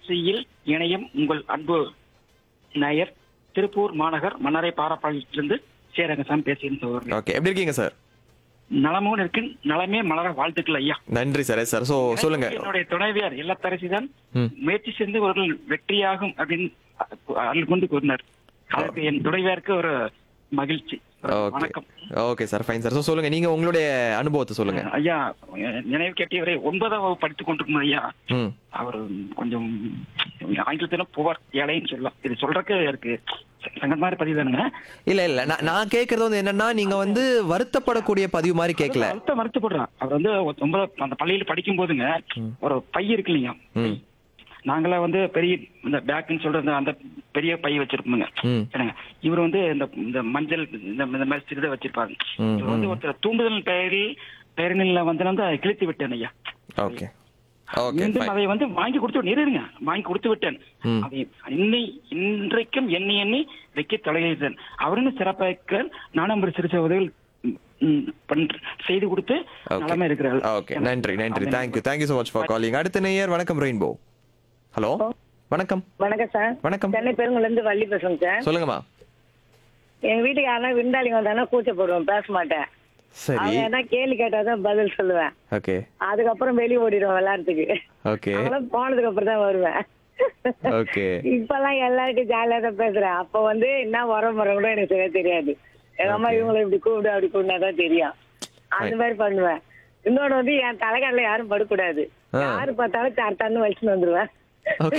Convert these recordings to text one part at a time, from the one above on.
அலைவரிசையில் இணையம் உங்கள் அன்பு நாயர் திருப்பூர் மாநகர் மன்னரை பாரப்பாளையத்திலிருந்து சேரங்கசாமி பேசுகிறேன் சகோதரர் ஓகே எப்படி இருக்கீங்க சார் நலமும் இருக்கு நலமே மலர வாழ்த்துக்கள் ஐயா நன்றி சார் சார் ஸோ சொல்லுங்க என்னுடைய துணைவியார் இல்லத்தரசி தான் ம். முயற்சி செய்து ஒரு வெற்றியாகும் அப்படின்னு அருள் கொண்டு கூறினார் அதற்கு என் துணைவியாருக்கு ஒரு மகிழ்ச்சி ஓகே வணக்கம் okay sir fine sir so சொல்லுங்க நீங்க உங்களுடைய அனுபவத்தை சொல்லுங்க ஐயா நினைவு கேட்டியவரை ஒன்பதாம் வகுப்பு படித்துக் கொண்டிருக்கும் ஐயா ம் அவர் கொஞ்சம் ஆங்கிலத்தில புவர் ஏழைன்னு சொல்லலாம் இது சொல்றதுக்கு இருக்கு சங்கத் மாதிரி பதிவு தானுங்க இல்ல இல்ல நான் நான் கேக்குறது வந்து என்னன்னா நீங்க வந்து வருத்தப்படக்கூடிய பதிவு மாதிரி கேட்கல வருத்த வருத்தப்படுறான் அவர் வந்து ஒன்பது அந்த பள்ளியில படிக்கும் போதுங்க ஒரு பை இருக்கு இல்லையா ம் நாங்களாம் வந்து பெரிய இந்த பேக்குன்னு சொல்ற அந்த- அந்த பெரிய பை வச்சிருப்போங்க ம் என்னங்க இவர் வந்து இந்த இந்த மஞ்சள் இந்த இந்த மாதிரி சிறிதை வச்சிருப்பாரு ம், இவர் வந்து ஒருத்தர் தூண்டுதல் பெயரில் பெயரில் வந்து வந்து அதை கிழித்து விட்டேன் ஐயா ஓகே ஓகே மீண்டும் ஃபைன் அதை வந்து வாங்கி கொடுத்து நிறுங்க வாங்கி கொடுத்து விட்டேன் ம். அதை இன்னை இன்றைக்கும் எண்ணி எண்ணி வைக்க தொலைகிறேன் அவரும் சிறப்பாக நானும் ஒரு சிறு சிறு உதவிகள் ம், ம், பண்ற- செய்து கொடுத்து ஓகே நலமா இருக்கிறார்கள் ஓகே நன்றி நன்றி thank you thank you so much for calling அடுத்த நேயர் வணக்கம் ரெயின்போ ஹலோ வணக்கம் வணக்கம் சார் வணக்கம் சென்னை பெருங்குல இருந்து வள்ளி பேசுறேன் சார் சொல்லுங்கம்மா எங்க வீட்டுக்கு யாரா விருந்தாளிங்க வந்தாங்கன்னா கூச்சப்படுவேன் பேச மாட்டேன் சரி அவங்க என்ன கேள்வி கேட்டாதான் பதில் சொல்லுவேன் ஓகே அதுக்கப்புறம் வெளியே ஓடிடுவேன் விளையாடுறதுக்கு ஓகே அவங்களாம் போனதுக்கு அப்புறம் தான் வருவேன் ஓகே இப்பெல்லாம் எல்லாருக்கும் ஜாலியா தான் பேசுறேன் அப்ப வந்து என்ன வர முறை கூட எனக்கு சரியா தெரியாது எங்க அம்மா இவங்களை இப்படி கூப்பிடு அப்படி கூப்பிடுனா தான் தெரியும் அந்த மாதிரி பண்ணுவேன் இன்னொன்னு வந்து என் தலைக்காரில யாரும் படக்கூடாது ஆ. யாரு பார்த்தாலும் தரத்தான்னு வச்சுன்னு வந்துருவேன் ஓகே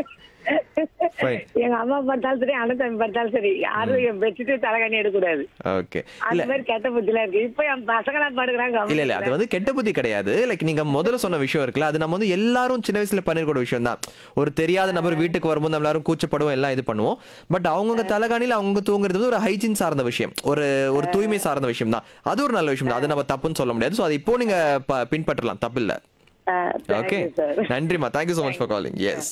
Fine. எங்க அம்மா பார்த்தாலும் சரி அண்ணன் தம்பி பார்த்தாலும் சரி யாரும் என் பெட்ஷீட்டு தலைகாணி எடுக்கக்கூடாது ஓகே அந்த மாதிரி கெட்ட புத்திலாம் இருக்கு இப்ப என் பசங்களா படுக்கிறாங்க இல்ல இல்ல அது வந்து கெட்ட புத்தி கிடையாது லைக் நீங்க முதல்ல சொன்ன விஷயம் இருக்குல்ல அது நம்ம வந்து எல்லாரும் சின்ன வயசுல பண்ணிருக்கிற விஷயம் தான் ஒரு தெரியாத நபர் வீட்டுக்கு வரும்போது நம்ம எல்லாரும் கூச்சப்படுவோம் எல்லாம் இது பண்ணுவோம் பட் அவங்கவுங்க தலைகாணியில் அவங்க தூங்குறது வந்து ஒரு ஹைஜீன் சார்ந்த விஷயம் ஒரு ஒரு தூய்மை சார்ந்த விஷயம் தான் அது ஒரு நல்ல விஷயம் தான் அது நம்ம தப்புன்னு சொல்ல முடியாது ஸோ அதை இப்போ நீங்க ப- பின்பற்றலாம் தப்பு இல்ல ஓகே சார் நன்றிம்மா thank you so much for calling yes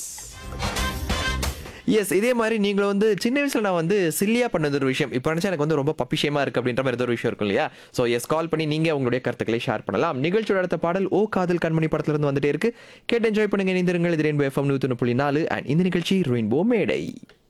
yes இதே மாதிரி நீங்களும் வந்து சின்ன வயசுல நான் வந்து சில்லியா பண்ணது ஒரு விஷயம் இப்போ நினைச்சா எனக்கு வந்து ரொம்ப பப்பிஷயமா இருக்கு அப்படின்ற மாதிரி ஏதோ ஒரு விஷயம் இருக்கும் இல்லையா ஸோ எஸ் கால் பண்ணி நீங்க உங்களுடைய கருத்துக்களை ஷேர் பண்ணலாம் நிகழ்ச்சியோட அடுத்த பாடல் ஓ காதல் கண்மணி படத்துல இருந்து வந்துட்டே இருக்கு கேட்டு என்ஜாய் பண்ணுங்க இணைந்திருங்கள் இது ரெயின்போ எஃப்எம் நூத்தி புள்ளி நாலு அண்ட் இந்த நிகழ்ச்சி ரெயின்போ மேடை